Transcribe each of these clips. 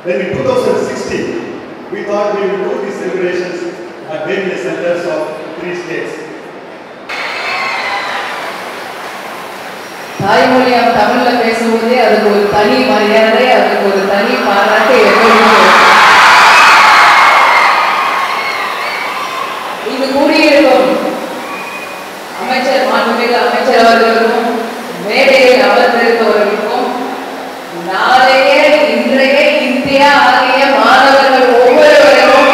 Then in 2016, we thought we would do these celebrations at various centers of three states. தாய்மொழியாம் தமிழ்ல பேசும்போதே அதுக்கு ஒரு தனி மரியாதை அதுக்கு ஒரு தனி பாராட்டு எப்பவுமே இருக்கு. இங்கு கூடியிருக்கும் அமைச்சர் மாண்புமிகு அமைச்சர் அவர்களுக்கும் மேடையில் அமர்ந்திருப்பவர்களுக்கும் நாளைய இன்றைய இந்தியா ஆகிய மாணவர்கள் ஒவ்வொருவருக்கும்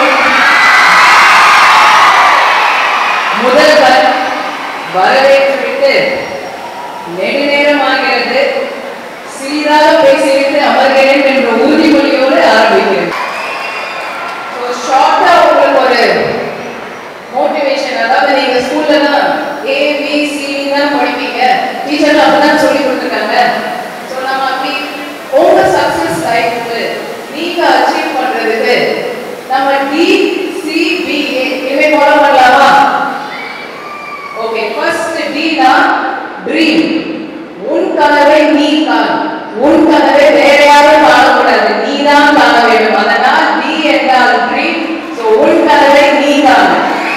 முதல்வர் வரவேற்றுவிட்டு நெடுநேரமாகிறது சிறிதாக பேசிவிட்டு அமர்கிறேன் என்ற உறுதிமொழியோடு ஆரம்பிக்கிறேன் ஸோ ஷார்ட்டா உங்களுக்கு ஒரு மோட்டிவேஷன் அதாவது நீங்க ஸ்கூல்ல தான் ஏ பி சி தான் படிப்பீங்க டீச்சர் அப்பதான் சொல்லி கொடுத்துருக்காங்க ஸோ நம்ம அப்படி உங்க சக்சஸ் லைஃப்க்கு நீங்க அச்சீவ் பண்றதுக்கு நம்ம டி சி பி இனிமே ஃபாலோ பண்ணலாமா ஓகே ஃபர்ஸ்ட் டி தான் ட்ரீம் உன் கனவை நீ காண் உன் கனவை வேற யாரும் காணக்கூடாது நீ தான் காண வேண்டும் அதனால் டி என்றால் ட்ரீம் ஸோ உன் கனவை நீ காண்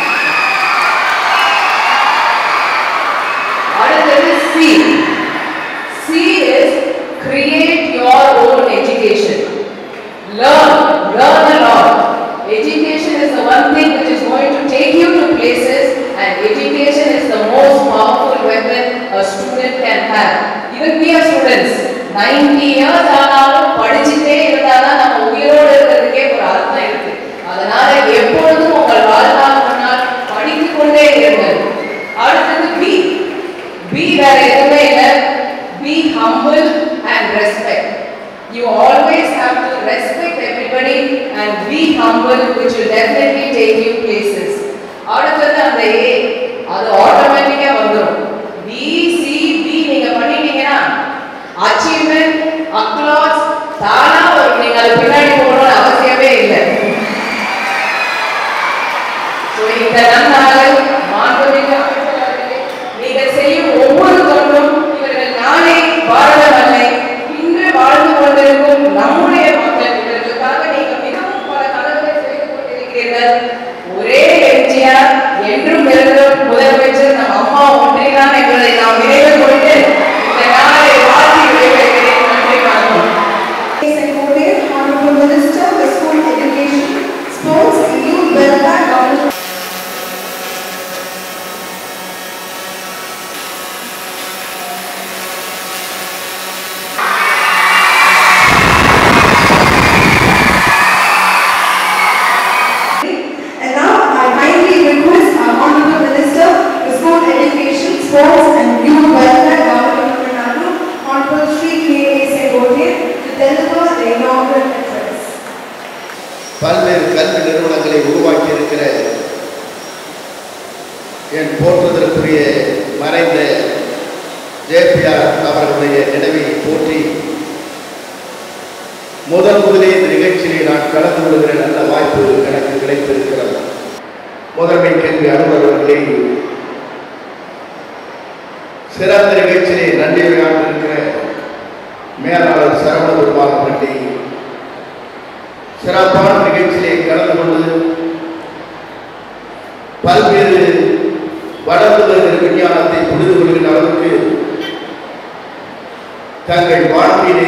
அடுத்தது C C is create your own education learn learn a lot education is the one thing which is going to take you to places and education is the most powerful weapon a student can have even we are students 90 years ஆனாலும் படிச்சுட்டே இருந்தாதான் நம்ம உயிரோடு இருக்கிறதுக்கே ஒரு அர்த்தம் இருக்கு அதனால எப்பொழுதும் உங்கள் வாழ்நாள் முன்னால் படித்துக் கொண்டே இருங்கள் அடுத்தது பி பி வேற எதுவுமே இல்லை be humble and respect you always have to respect everybody and be humble which will definitely take you places அடுத்தது அந்த ஏ அது ஆட்டோமேட்டிக்கா வந்துடும் பி சி பி நீங்க பண்ணிட்டீங்கன்னா அச்சீவ்மெண்ட் அக்லாஸ் தானா வரும் நீங்க அது பின்னாடி போகணும்னு அவசியமே இல்லை ஸோ இந்த நன்னாள் மாண்புமிகு அமைச்சர் அவர்களே, நீங்கள் செய்யும் ஒவ்வொரு தொண்டும் இவர்கள் நாளை பாரதமல்லை இன்று வாழ்ந்து கொண்டிருக்கும் நம்முடைய மக்கள் இவர்களுக்காக நீங்கள் மிகவும் பல கனவுகளை செய்து கொண்டிருக்கிறீர்கள் ஒரே எம்ஜிஆர் என்றும் இருக்கும் முதலமைச்சர் நம் அம்மா ஒன்றிதான் என்பதை நாம் நினைவில் கொண்டு இந்த நாளை வாழ்த்தி விடைபெறுகிறேன் நன்றி வணக்கம் Secretary, Honorable Minister of School Education, Sports and Youth Welfare, Government And now I kindly request our Honorable Minister for School Education, Sports and Youth Welfare, Government of Tamil Nadu, Honorable Sri K. A. Sengotia, to deliver the inaugural address. பல்வேறு கல்வி நிறுவனங்களை உருவாக்கி இருக்கிற என் போற்றுதலுக்குரிய மறைந்த JPR அவர்களுடைய நினைவை போற்றி முதல் முதலே இந்த நிகழ்ச்சியை நான் கலந்து கொள்கிற நல்ல வாய்ப்பு எனக்கு கிடைத்திருக்கிறது முதன்மை கல்வி அலுவலர் அவர்களே சிறந்த நிகழ்ச்சியை நன்றி இருக்கிற மேலாளர் சரவண பெருமாள் பண்டி சிறப்பான நிகழ்ச்சியிலே கலந்து கொண்டு பல்வேறு வளர்ந்து வருகிற விஞ்ஞானத்தை புரிந்து கொள்கிற அளவுக்கு தங்கள் வாழ்க்கையிலே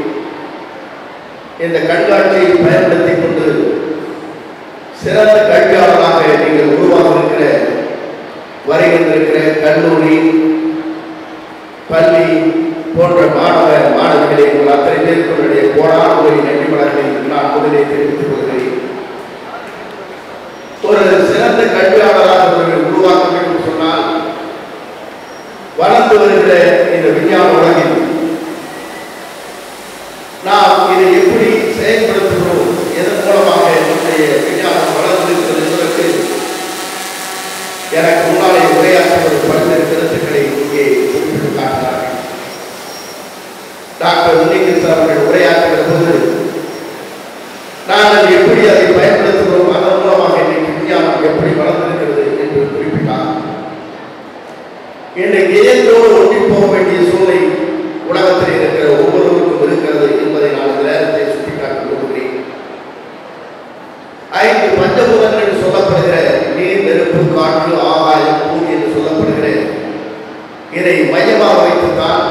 இந்த கண்காட்சியை பயன்படுத்திக் கொண்டு சிறந்த கல்வியாளராக நீங்கள் உருவாக இருக்கிற வருகின்றிருக்கிற கல்லூரி பள்ளி போன்ற மாணவ மாணவிகளை உங்கள் அத்தனை பேருக்கு என்னுடைய கோடான ஒரு நன்றி மலர்களை நான் முதலே தெரிவித்துக் கொள்கிறேன் ஒரு சிறந்த கல்வியாளராக ஒருவர் உருவாக்க வேண்டும் என்று சொன்னால் வளர்ந்து வருகிற இந்த விஞ்ஞான உலகில் நாம் இதை எப்படி செயல்படுத்துகிறோம் எதன் மூலமாக நம்முடைய விஞ்ஞானம் வளர்ந்திருக்கிறது என்பதற்கு எனக்கு முன்னாலே உரையாற்றுவது பல்வேறு கருத்துக்களை இங்கே குறிப்பிட்டு காட்டினார்கள் டாக்டர் உன்னிகிருஷ்ணன் அவர்கள் உரையாற்றுகிற போது நாங்கள் எப்படி அதை பயன்படுத்துகிறோம் அதன் மூலமாக இன்னைக்கு விஞ்ஞானம் எப்படி வளர்ந்திருக்கிறது என்று குறிப்பிட்டார் இன்றைக்கு இயற்கையோடு ஒட்டி போக வேண்டிய சூழ்நிலை உலகத்தில் இருக்கிற ஒவ்வொருவருக்கும் இருக்கிறது என்பதை நான் இந்த நேரத்தை சுட்டிக்காட்ட விரும்புகிறேன் பஞ்சபூதங்கள் என்று சொல்லப்படுகிற நீர் நெருப்பு காற்று ஆகாயம் பூமி என்று சொல்லப்படுகிற இதை மையமாக வைத்துத்தான்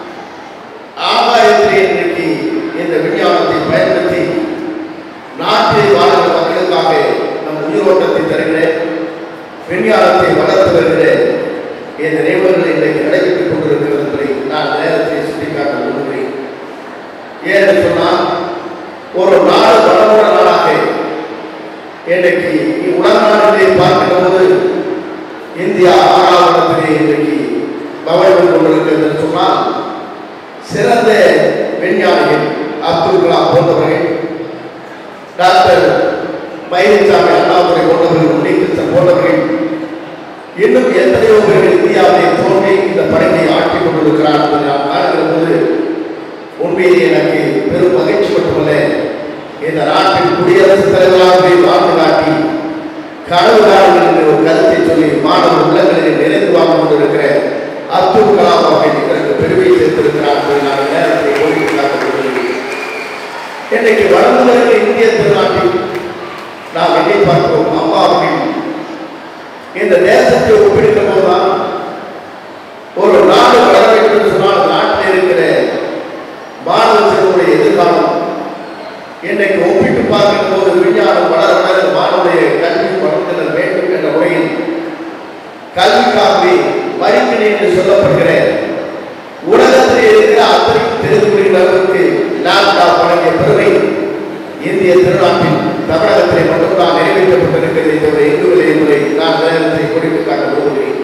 ஆகாயத்திலே இன்றைக்கு இந்த விஞ்ஞானத்தை பயன்படுத்தி நாட்டில் வாழ்கிற மக்களுக்காக நம் உயிரோட்டத்தை தருகிற விஞ்ஞானத்தை வளர்த்து வருகிற இந்த நிகழ்வுகள் இன்றைக்கு நடைபெற்றுக் கொண்டிருக்கிறது என்பதை நான் இந்த நேரத்தில் சுட்டிக்காட்ட விரும்புகிறேன் ஏன்னு சொன்னால் ஒரு நாடு வளமுள்ள நாடாக இன்றைக்கு உலக நாடுகளை பார்க்கிற போது இந்தியா ஆறாவது இடத்திலே இன்றைக்கு கவனித்துக் கொண்டிருக்கிறது என்று சொன்னால் சிறந்த விஞ்ஞானிகள் அப்துல் கலாம் போன்றவர்கள் டாக்டர் பழனிசாமி அண்ணாதுரை போன்றவர்கள் உன்னிகிருஷ்ணன் போன்றவர்கள் இன்னும் எத்தனையோ பேர்கள் இந்தியாவிலே தோன்றி இந்த படத்தை ஆட்டிக் கொண்டிருக்கிறார் என்பதை நான் காணுகிற போது உண்மையிலே எனக்கு பெரும் மகிழ்ச்சி மட்டுமல்ல இந்த நாட்டின் குடியரசுத் தலைவராக வாழ்ந்து காட்டி கனவு காணுங்கள் என்ற ஒரு கருத்தை சொல்லி மாணவ உள்ளங்களில் நிறைந்து வாழ்ந்து கொண்டிருக்கிற அப்துல் கலாம் அவர்கள் இதற்கு பெருமை சேர்த்திருக்கிறார் என்பதை நான் நேரத்தை ஓடிட்டு காட்ட விரும்புகிறேன் இன்றைக்கு வளர்ந்து வருகிற இந்திய திருநாட்டில் நாம் எண்ணி பார்க்கிறோம் அம்மா அவர்கள் இந்த தேசத்தை ஒப்பிடுகிற போதுதான் ஒரு நாடு வளர வேண்டும் என்று சொன்னால் நாட்டில் இருக்கிற மாணவ செல்வனுடைய எதிர்காலம் இன்றைக்கு ஒப்பிட்டு பார்க்கிற போது விஞ்ஞானம் வளர வளர மாணவனுடைய கல்வி வளர்ந்தல் வேண்டும் என்ற முறையில் கல்விக்காகவே வரிப்பினை என்று சொல்லப்படுகிற உலகத்தில் இருக்கிற அத்தனைக்கும் தெரிந்து கொள்கிற அளவுக்கு லேப்டாப் வழங்கிய பெருமை இந்திய திருநாட்டில் தமிழகத்திலே மட்டும்தான் நிறைவேற்றப்பட்டிருக்கிறது என்ற எங்குவில்லை என்பதை நான் நேரத்தை குறித்து காட்ட விரும்புகிறேன்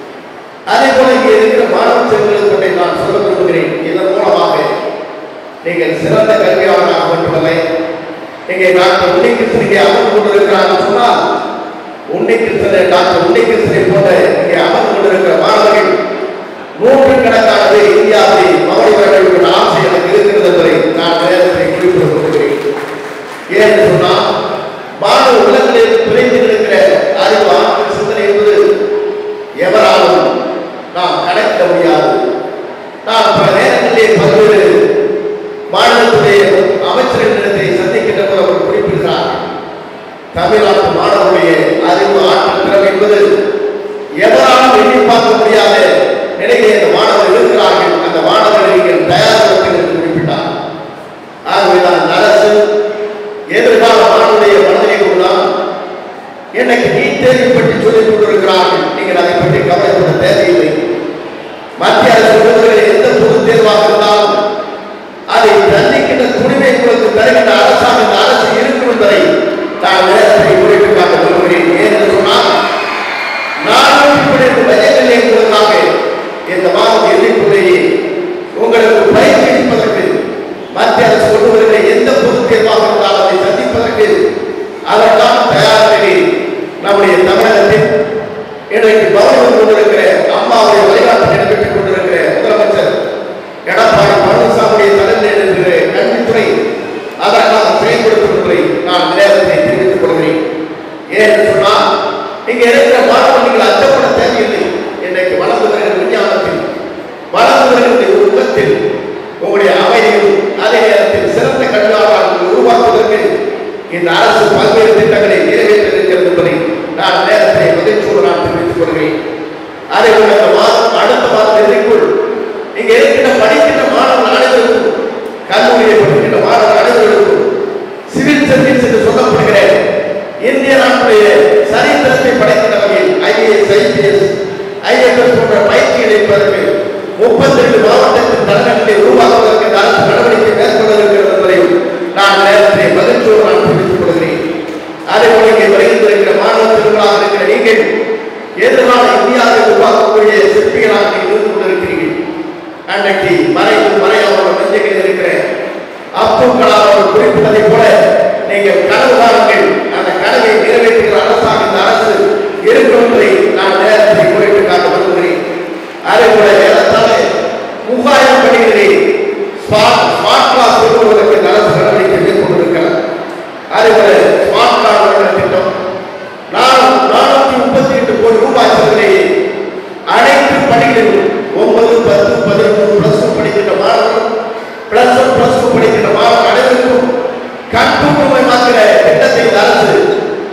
அதே போல இங்கே இருக்கிற மாணவ செல்வங்களுக்கு ஒன்றை நான் சொல்ல விரும்புகிறேன் இதன் மூலமாக நீங்கள் சிறந்த கல்வியாளராக மட்டுமல்ல இங்கே டாக்டர் உன்னிகிருஷ்ணன் அமர்ந்து கொண்டிருக்கிறார் சொன்னால் உன்னிகிருஷ்ணனை டாக்டர் உன்னிகிருஷ்ணனை போன்ற இங்கே அமர்ந்து கொண்டிருக்கிற மாணவர்கள் நூற்றுக்கணக்கான பேர் இந்தியாவில் மகடி வர வேண்டும் என்ற ஆசை எனக்கு இருக்கிறது என்பதை நான் நேரத்தை குறிப்பிட விரும்புகிறேன் ஏன்னு சொன்னால் மாணவ உள்ளங்களில் பிழைந்து இருக்கிற அறிவு ஆற்றல் சிந்தனை என்பது எவராலும் நாம் கணக்கிட முடியாது நான் பல நேரங்களிலே பல்வேறு மாநிலத்துடைய அமைச்சர்களிடத்தை சந்திக்கின்ற போது அவர் குறிப்பிடுகிறார் தமிழ்நாட்டு மாணவருடைய அறிவு ஆற்றல் திறமை என்பது எவராலும் எண்ணி பார்க்க முடியாத நிலையிலே அந்த மாணவர்கள் இருக்கிறார்கள் அந்த மாணவர்களை நீங்கள் தயாரிப்பீர்கள் என்று குறிப்பிட்டார் ஆகவேதான் அரசு எதிர்கால மாணவருடைய மனதிலே கொண்டுதான் எனக்கு நீட் தேர்வு பற்றி சொல்லிக் கொண்டிருக்கிறார்கள் நீங்கள் அதை பற்றி கவலைப்பட தேவையில்லை மத்திய அரசு விருதுகளில் எந்த பொது தேர்வாக இருந்தாலும் அதை தண்டிக்கின்ற துணிவை உங்களுக்கு தருகின்ற அரசாங்கம் இந்த அரசு இருக்கும் என்பதை நான் நேரத்தை குறித்து காட்ட விரும்புகிறேன் ஏனென்று சொன்னால் நானூற்றி பன்னிரண்டு மையங்களிலே உங்களுக்காக இந்த மாதம் எல்லைக்குள்ளேயே உங்களுக்கு பயிற்சி அளிப்பதற்கு மத்திய அரசு கொண்டு வருகிற எந்த பொது தேர்வாக இருந்தாலும் அதை சந்திப்பதற்கு அதற்கான தயார் நிலையில் நம்முடைய தமிழகத்தில் இன்றைக்கு கௌரவம் கொண்டிருக்கிற அம்மாவுடைய வழிகாட்டு நடைபெற்றுக் கொண்டிருக்கிற முதலமைச்சர் எடப்பாடி பழனிசாமியுடைய தலைமையில் இருக்கிற கல்வித்துறை அதற்காக செயல்படுத்தும் என்பதை நான் நேரத்தை தெரிவித்துக் கொள்கிறேன் ஏன்னு சொன்னால் இங்க இருக்கிற மாணவர்கள் நீங்கள் அச்சப்பட தேவையில்லை இன்றைக்கு வளர்ந்து வருகிற விஞ்ஞானத்தில் வளர்ந்து வருகிற ஒரு யுகத்தில் உங்களுடைய அமைதியும் அதே நேரத்தில் சிறந்த கல்வியாளர்கள் உருவாக்குவதற்கு இந்த அரசு பல்வேறு திட்டங்களை நிறைவேற்ற இருக்கிறது என்பதை நான் நேரத்தை மகிழ்ச்சியோடு நான் தெரிவித்துக் கொள்கிறேன் அதே போல இந்த மாதம் அடுத்த மாதம் இறுதிக்குள் இங்க இருக்கின்ற படிக்கின்ற மாணவர்கள் அனைவருக்கும் கல்லூரியை படிக்கின்ற மாணவர்கள் அனைவருக்கும் சிவில் சர்வீஸ் என்று சொல்லப்படுகிற இந்திய நாட்டுடைய சரித்திரத்தை படைக்கின்ற வகையில் ஐஏஎஸ் ஐபிஎஸ் ஐஎஃப்எஸ் போன்ற பயிற்சிகளை பெறுவதற்கு முப்பத்தி ரெண்டு மாவட்டத்தின் தலைநகரை உருவாக்குவதற்கு இந்த அரசு நடவடிக்கை மேற்கொள்ள இருக்கிறது என்பதையும் நான் நேரத்தை மகிழ்ச்சியோடு நான் தெரிவித்துக் கொள்கிறேன் அதே போல இங்கே வருகின்றிருக்கிற மாணவ திருவிழாக இருக்கிற நீங்கள் எதிர்கால இந்தியாவை உருவாக்கக்கூடிய சிற்பிகளாக நீங்கள் இருந்து கொண்டிருக்கிறீர்கள் அன்றைக்கு மறைவு மறையாமல் நெஞ்சைகள் இருக்கிற அப்துல் கலாம் அவர்கள் குறிப்பிட்டதை போல நீங்கள் கனவு காணுங்கள் அந்த கனவை நிறைவேற்றுகிற அரசாக இந்த அரசு இருக்கும் என்பதை நான் நேரத்தை குறிப்பிட்டு காட்ட விரும்புகிறேன் அதே போல ஏறத்தாழ மூவாயிரம் பணிகளை ஸ்மார்ட் ஸ்மார்ட் கிளாஸ் கொண்டுவதற்கு இந்த அரசு நடவடிக்கை மேற்கொண்டிருக்கிறது அதே போல ஸ்மார்ட் கிளாஸ் வழங்குகிற திட்டம் நான் நானூற்றி முப்பத்தி எட்டு கோடி ரூபாய் செலவிலேயே அனைத்து பணிகளிலும் ஒன்பது பத்து பதினொன்று பிளஸ் டூ படிக்கின்ற மாணவர்கள் பிளஸ் ஒன் பிளஸ் டூ படிக்கின்ற மாணவர்கள் அனைவருக்கும் கண்பூர்வமாக்கிற திட்டத்தை இந்த அரசு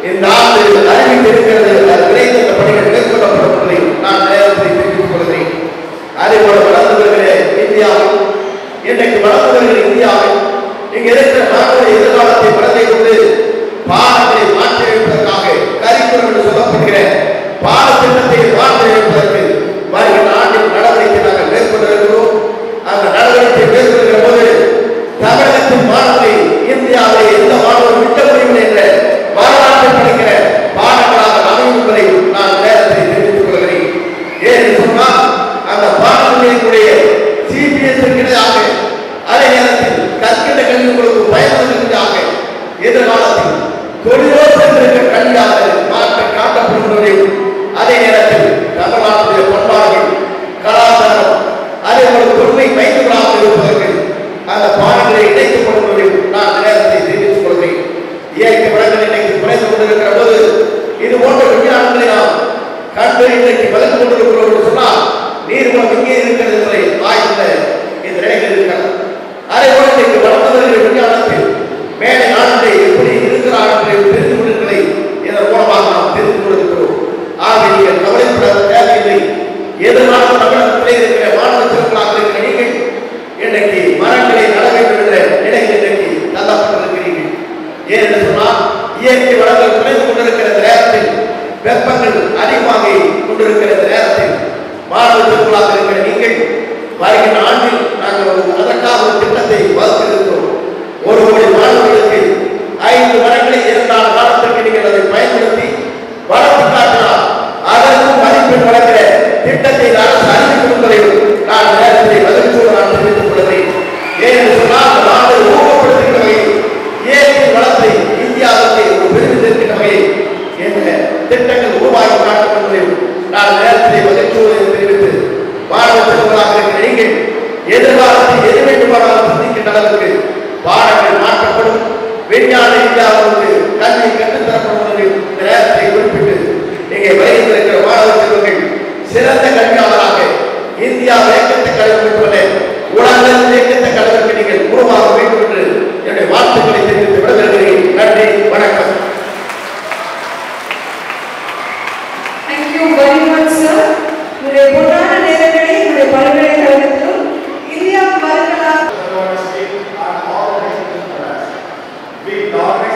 இந்த ஆண்டு அறிவித்திருக்கிறது அது விரைந்து இந்த பணிகள் மேற்கொள்ளப்படும் என்பதை நான் நேரத்தை தெரிவித்துக் கொள்கிறேன் அதேபோல வளர்ந்து வருகிற இந்தியாவில் இன்றைக்கு வளர்ந்து வருகிற இந்தியாவில் இங்க இருக்கிற நாடுடைய எதிர்காலத்தை மனதை கொண்டு பாடங்களை மாற்றி வைப்பதற்காக கரிக்குலம் என்று சொல்லப்படுகிற பாடத்திட்டத்தை மாற்றி வைப்பதற்கு வருகிற ஆண்டில் நடவடிக்கை நாங்கள் மேற்கொண்டிருக்கிறோம் அந்த நடவடிக்கை மேற்கொள்கிற போது தமிழகத்தின் மாணவரை இந்தியாவில் எந்த மாணவர் விட்ட முடியும் என்ற வரலாற்றை படிக்கிற பாடங்களாக அமையும் என்பதை நான் நேரத்தை தெரிவித்துக் கொள்கிறேன் ஏன்னு சொன்னால் அந்த பாடங்களினுடைய சிபிஎஸ் கிடையாக அதே நேரத்தில் கற்கின்ற கல்வி உங்களுக்கு பயனுள்ளதாக எதிர்காலத்தில் தொழிலோடு சென்றிருக்கிற கல்வியாக மாற்ற காட்டப்படுவதையும் அதே நேரத்தில் தமிழ்நாட்டுடைய பண்பாடுகள் கலாச்சாரம் அதே போல தொன்மை மைந்தங்களாக இருப்பதற்கு அந்த பாடங்களை இணைக்கப்படுவதையும் நான் நேரத்தை தெரிவித்துக் கொள்கிறேன் இயற்கை வளங்கள் இன்னைக்கு குறைந்து கொண்டிருக்கிற போது இது போன்ற விஞ்ஞானங்களை நாம் கண்டு இன்றைக்கு வளர்ந்து கொண்டிருக்கிறோம் என்று சொன்னால் நீர்வளம் இங்கே இருக்கிறது என்பதை ஆய்ந்த இந்த நிலையில் இருக்கிறது அதே போல இன்றைக்கு வளர்ந்து வருகிற விஞ்ஞானத்தில் மேலே நாட்டிலே எப்படி இருக்கிறார் என்பதை தெரிந்து கொண்டிருக்கிறதை இதன் மூலமாக நாம் தெரிந்து கொண்டிருக்கிறோம் ஆக நீங்கள் கவலைப்பட தேவையில்லை எதிர்கால தமிழகத்திலே இருக்கிற மாணவ சிறப்பாக இருக்கிற நீங்கள் இன்றைக்கு மரங்களை நட வேண்டும் என்ற நிலையில் இன்றைக்கு தள்ளப்பட்டிருக்கிறீர்கள் ஏனென்று சொன்னால் இயற்கை வளங்கள் குறைந்து கொண்டிருக்கிற இந்த நேரத்தில் வெப்பங்கள் அதிகமாக கொண்டிருக்கிற இந்த நேரத்தில் மாணவ சிறப்பாக இருக்கிற நீங்கள் வருகின்ற ஆண்டில் நாங்கள் ஒரு அதற்காக ஒரு திட்டத்தை வகுத்திருக்கிறோம் ஒரு கோடி மாணவர்களுக்கு ஐந்து மரங்களை இரண்டாண்டு காலத்திற்கு நீங்கள் அதை பயன்படுத்தி வளர்த்து காட்டினால் அதற்கும் மதிப்பெண் வழங்குகிற திட்டத்தை அரசு அறிவிக்கும் என்பதையும் நான் நேரத்தை மகிழ்ச்சியோடு நான் தெரிவித்துக் கொள்கிறேன் ஏனென்று சொன்னால் அந்த நாடு ஊக்கப்படுத்துகிற வகையில் இயற்கை வளத்தை இந்தியாவுக்கு ஒரு பெருமை சேர்க்கின்ற வகையில் என்ற திட்டங்கள் உருவாகி காட்டும் என்பதையும் நான் நேரத்தை மகிழ்ச்சியோடு தெரிவித்து மாணவ செல்வங்களாக இருக்கிற நீங்கள் எதிர்காலத்தில் எது வேண்டுமானாலும் சிந்திக்கின்ற அளவுக்கு பாடங்கள் மாற்றப்படும் விஞ்ஞான இந்தியாவுக்கு கல்வி கற்றுத்தரப்படும் என்பதையும் இந்த நேரத்தை குறிப்பிட்டு இங்கே வருகின்ற மாணவ செல்வங்கள் சிறந்த கல்வியாளராக இந்தியா வேகத்தை கலந்துவிட்டுள்ளே உலகில் வேகத்தை கலந்துக்கு நீங்கள் உருவாக வேண்டும் என்று என்னுடைய வாழ்த்துக்களை தெரிவித்து விடுதலை நன்றி வணக்கம் Thank you very much, sir. உங்களுடைய பொன்னான நேரங்களை உங்களுடைய பல்கலைக்கழகத்திலும் இந்தியா வருகலாம் University and all the institutions. We dominate